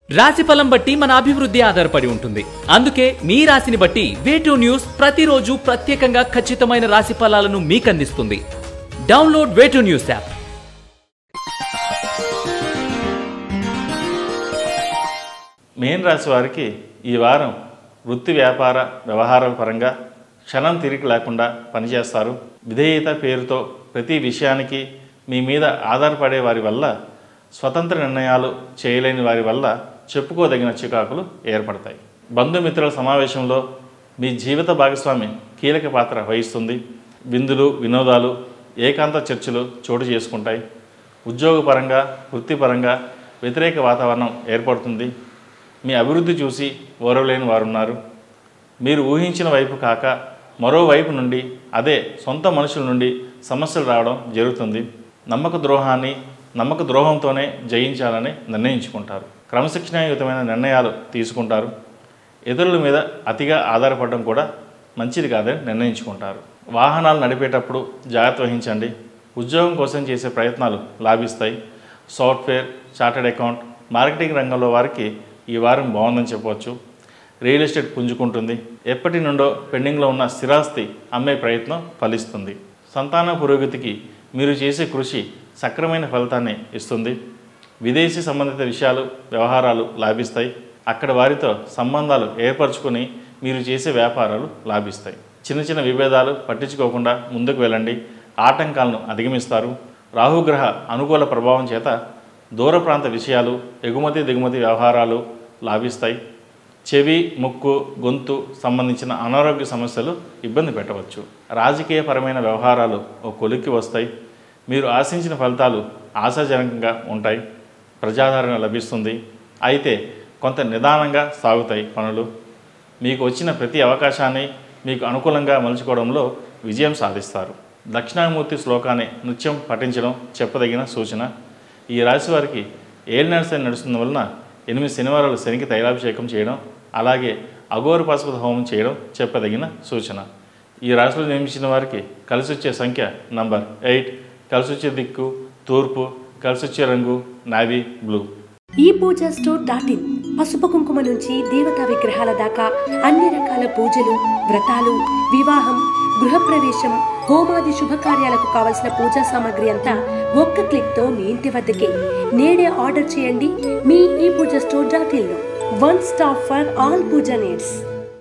రాశిఫలం బట్టి మన అభివృద్ధి ఆధారపడి ఉంటుంది అందుకే మీ రాశిని బట్టి వేటూ న్యూస్ ప్రతిరోజు ప్రత్యేకంగా ఖచ్చితమైన రాశి ఫలాలను మీకు అందిస్తుంది డౌన్లోడ్ వేటూ న్యూస్ యాప్ మేన్ రాశి వారికి ఈ వారం వృత్తి వ్యాపార వ్యవహారాల పరంగా క్షణం తిరిగి లేకుండా పనిచేస్తారు విధేయత పేరుతో ప్రతి విషయానికి మీ మీద ఆధారపడే వారి వల్ల స్వతంత్ర నిర్ణయాలు చేయలేని వారి వల్ల చెప్పుకోదగిన చికాకులు ఏర్పడతాయి బంధుమిత్రుల సమావేశంలో మీ జీవిత భాగస్వామి కీలక పాత్ర వహిస్తుంది విందులు వినోదాలు ఏకాంత చర్చలు చోటు చేసుకుంటాయి ఉద్యోగపరంగా వృత్తిపరంగా వ్యతిరేక వాతావరణం ఏర్పడుతుంది మీ అభివృద్ధి చూసి ఓరవలేని వారున్నారు మీరు ఊహించిన వైపు కాక మరోవైపు నుండి అదే సొంత మనుషుల నుండి సమస్యలు రావడం జరుగుతుంది నమ్మక ద్రోహాన్ని నమ్మక ద్రోహంతోనే జయించాలని నిర్ణయించుకుంటారు క్రమశిక్షణాయుతమైన నిర్ణయాలు తీసుకుంటారు ఇతరుల మీద అతిగా ఆధారపడడం కూడా మంచిది కాదని నిర్ణయించుకుంటారు వాహనాలు నడిపేటప్పుడు జాగ్రత్త వహించండి ఉద్యోగం కోసం చేసే ప్రయత్నాలు లాభిస్తాయి సాఫ్ట్వేర్ చార్టెడ్ అకౌంట్ మార్కెటింగ్ రంగంలో వారికి ఈ వారం బాగుందని చెప్పవచ్చు రియల్ ఎస్టేట్ పుంజుకుంటుంది ఎప్పటి నుండో పెండింగ్లో ఉన్న స్థిరాస్తి అమ్మే ప్రయత్నం ఫలిస్తుంది సంతాన పురోగతికి మీరు చేసే కృషి సక్రమైన ఫలితాన్ని ఇస్తుంది విదేశీ సంబంధిత విషయాలు వ్యవహారాలు లాభిస్తాయి అక్కడ వారితో సంబంధాలు ఏర్పరచుకొని మీరు చేసే వ్యాపారాలు లాభిస్తాయి చిన్న చిన్న విభేదాలు పట్టించుకోకుండా ముందుకు వెళ్ళండి ఆటంకాలను అధిగమిస్తారు రాహుగ్రహ అనుకూల ప్రభావం చేత దూర ప్రాంత విషయాలు ఎగుమతి దిగుమతి వ్యవహారాలు లాభిస్తాయి చెవి ముక్కు గొంతు సంబంధించిన అనారోగ్య సమస్యలు ఇబ్బంది పెట్టవచ్చు రాజకీయపరమైన వ్యవహారాలు ఓ కొలిక్కి వస్తాయి మీరు ఆశించిన ఫలితాలు ఆశాజనకంగా ఉంటాయి ప్రజాదరణ లభిస్తుంది అయితే కొంత నిదానంగా సాగుతాయి పనులు మీకు వచ్చిన ప్రతి అవకాశాన్ని మీకు అనుకూలంగా మలుచుకోవడంలో విజయం సాధిస్తారు దక్షిణామూర్తి శ్లోకాన్ని నృత్యం పఠించడం చెప్పదగిన సూచన ఈ రాశి వారికి ఏలినాడు శని నడుస్తున్న వలన ఎనిమిది శనివారాలు శనికి తైలాభిషేకం చేయడం అలాగే అఘోర పాశుపత హోమం చేయడం చెప్పదగిన సూచన ఈ రాశిలో నిర్మించిన వారికి కలిసి వచ్చే సంఖ్య నంబర్ ఎయిట్ కలిసి వచ్చే దిక్కు తూర్పు కలిసి వచ్చే రంగు నావీ బ్లూ ఈ పూజ స్టోర్ డాట్ ఇన్ పసుపు కుంకుమ నుంచి దేవతా విగ్రహాల దాకా అన్ని రకాల పూజలు వ్రతాలు వివాహం గృహప్రవేశం హోమాది శుభకార్యాలకు కావలసిన పూజా సామాగ్రి అంతా ఒక్క క్లిక్ తో మీ ఇంటి వద్దకే నేడే ఆర్డర్ చేయండి మీ e Pooja store dot in లో one stop for all pooja needs